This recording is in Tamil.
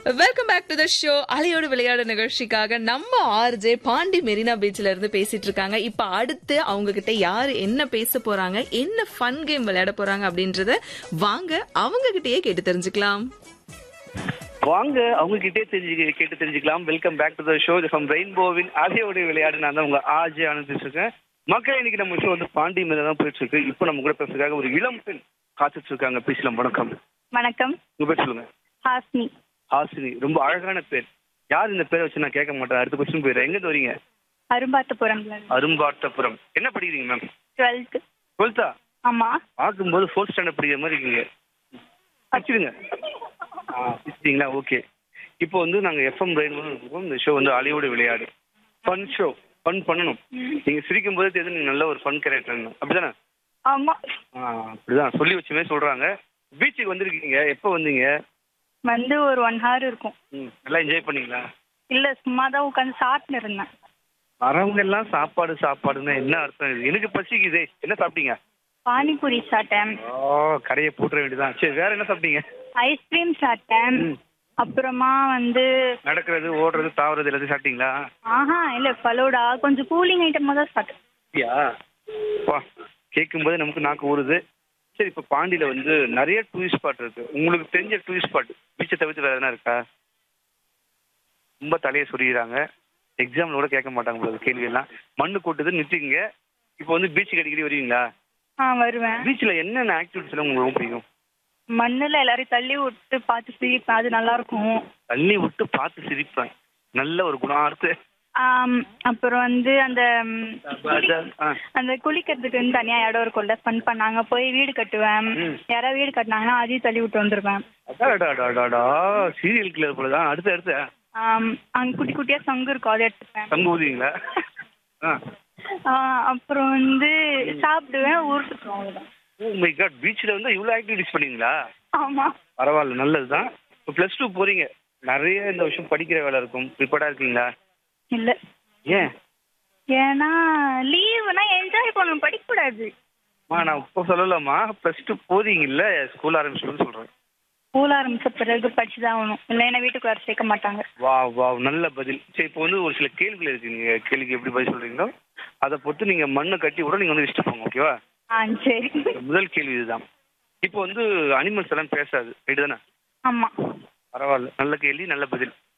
Welcome back to the show அலையோடு விளையாடு நிகழ்ச்சிக்காக நம்ம ஆர்ஜே பாண்டி மெரினா பீச்ல இருந்து பேசிட்டு இருக்காங்க இப்ப அடுத்து அவங்க கிட்ட யாரு என்ன பேச போறாங்க என்ன ஃபன் கேம் விளையாட போறாங்க அப்படின்றத வாங்க அவங்க கிட்டயே கேட்டு தெரிஞ்சுக்கலாம் வாங்க அவங்க கிட்டே தெரிஞ்சு கேட்டு தெரிஞ்சுக்கலாம் welcome back to the show from ரெயின்போவின் அதையோட விளையாடு நான் தான் உங்க ஆஜே ஆனந்திட்டு இருக்கேன் மக்கள் இன்னைக்கு நம்ம ஷோ வந்து பாண்டி மேல தான் போயிட்டு இருக்கு இப்போ நம்ம கூட பேசுறதுக்காக ஒரு இளம் பெண் காத்துட்டு இருக்காங்க பேசலாம் வணக்கம் வணக்கம் உங்க பேர் சொல்லுங்க ஹாஸ்னி ஹாசினி ரொம்ப அழகான பேர் யார் இந்த பேரை வச்சு நான் கேட்க மாட்டேன் அடுத்த கொஸ்டின் போயிடுறேன் எங்க இருந்து வரீங்க அரும்பாத்தபுரம்ல அரும்பாட்டபுரம் என்ன படிக்கிறீங்க மேம் டுவெல்த் டுவெல்த்தா ஆமா பார்க்கும்போது ஃபோர்த் ஸ்டாண்டர்ட் படிக்கிற மாதிரி இருக்கீங்க வச்சுடுங்க ஆ வச்சுட்டீங்களா ஓகே இப்போ வந்து நாங்கள் எஃப்எம் ரெயின்போ இருக்கோம் இந்த ஷோ வந்து அலையோடு விளையாடு ஃபன் ஷோ ஃபன் பண்ணணும் நீங்கள் சிரிக்கும் போதே தெரியுது நீங்கள் நல்ல ஒரு ஃபன் கேரக்டர் அப்படிதானே ஆமா ஆ அப்படிதான் சொல்லி வச்சுமே சொல்கிறாங்க பீச்சுக்கு வந்திருக்கீங்க எப்போ வந்தீங்க வந்து ஒரு ஒன் ஹவர் இருக்கும் ம் நல்லா என்ஜாய் பண்ணீங்களா இல்ல சும்மா தான் உட்காந்து சாப்பிட்டு இருந்தேன் வரவங்க எல்லாம் சாப்பாடு சாப்பாடுன்னா என்ன அர்த்தம் இது எனக்கு பசிக்குதே என்ன சாப்பிட்டீங்க பானிபூரி சாப்பிட்டேன் ஓ கடையை போட்டுற வேண்டியதான் சரி வேற என்ன சாப்பிட்டீங்க ஐஸ்கிரீம் சாப்பிட்டேன் ம். அப்புறமா வந்து நடக்கிறது ஓடுறது தாவுறது எல்லாத்தையும் சாப்பிட்டீங்களா ஆஹா இல்ல பலோடா கொஞ்சம் கூலிங் ஐட்டமா தான் சாப்பிட்டேன் அப்படியா வா கேட்கும்போது நமக்கு நாக்கு ஊறுது சரி இப்போ பாண்டியில வந்து நிறைய டூரிஸ்ட் ஸ்பாட் இருக்கு உங்களுக்கு தெரிஞ்ச டூரிஸ்ட் ஸ்பாட் பீச்சை தவிர்த்து வேற எதனா இருக்கா ரொம்ப தலையை சொரிகிறாங்க எக்ஸாம்ல கூட கேட்க மாட்டாங்க உங்களுக்கு கேள்வி எல்லாம் மண்ணு கொட்டுது நிறுத்திக்கங்க இப்போ வந்து பீச்சுக்கு அடிக்கடி வருவீங்களா ஆ வருவேன் பீச்சில் என்னென்ன ஆக்டிவிட்டிஸ் எல்லாம் உங்களுக்கு ரொம்ப பிடிக்கும் மண்ணுல எல்லாரையும் தள்ளி விட்டு பார்த்து சிரிப்பேன் அது நல்லா இருக்கும் தள்ளி விட்டு பார்த்து சிரிப்பேன் நல்ல ஒரு குணார்த்து ஆம், அப்புறம் வந்து அந்த ம், ஆ அந்த குளிக்கிறதுக்கு வந்து தனியா இடம் இருக்கும்ல ஃபன் பண்ணாங்க போய் வீடு கட்டுவேன் ம். யாராவது வீடு கட்டினாங்கன்னா அதையும் தள்ளி விட்டு வந்துருவேன் அடாடாடாடாடா சீரியல் கிளர் போல தான் அடுத்து அடுத்து ஆம், அங்க குட்டி குட்டியா சங்கு இருக்கும் அதை எடுத்துப்பேன் தங்க ஊதுவீங்களா ஆ ஆ, அப்புறம் வந்து சாப்பிடுவேன் ஊர் சுற்றுவோம் அவ்வளவுதான் ஓ மை காட் பீச்சில் வந்து இவ்வளோ ஆக்டிவிட்டிஸ் பண்ணீங்களா ஆமா பரவாயில்ல நல்லது தான் இப்போ ப்ளஸ் டூ போகிறீங்க நிறைய இந்த வருஷம் படிக்கிற வேலை இருக்கும் ப்ரிப்பேர்டாக இருக்கீங்களா இல்ல ஏன் ஏன்னா லீவுனா என்ஜாய் பண்ணணும் படிக்க கூடாது அம்மா நான் இப்போ சொல்லலாமா ப்ளஸ் டூ போறீங்கல்ல ஸ்கூல் ஆரம்பிச்சுன்னு சொல்கிறேன் ஸ்கூல் ஆரம்பிச்ச பிறகு படிச்சுதான் ஆகணும் இல்லைன்னா வீட்டுக்கு வர சேர்க்க மாட்டாங்க வா வா நல்ல பதில் சரி இப்போ வந்து ஒரு சில கேள்விகள் இருக்கு நீங்கள் கேள்விக்கு எப்படி பதில் சொல்கிறீங்களோ அதை பொறுத்து நீங்கள் மண்ணை கட்டி கூட நீங்கள் வந்து வச்சுட்டு போங்க ஓகேவா ஆ சரி முதல் கேள்வி இதுதான் இப்போ வந்து அனிமல்ஸ் எல்லாம் பேசாது ரைட்டு தானே ஆமா பரவாயில்ல நல்ல கேள்வி நல்ல பதில்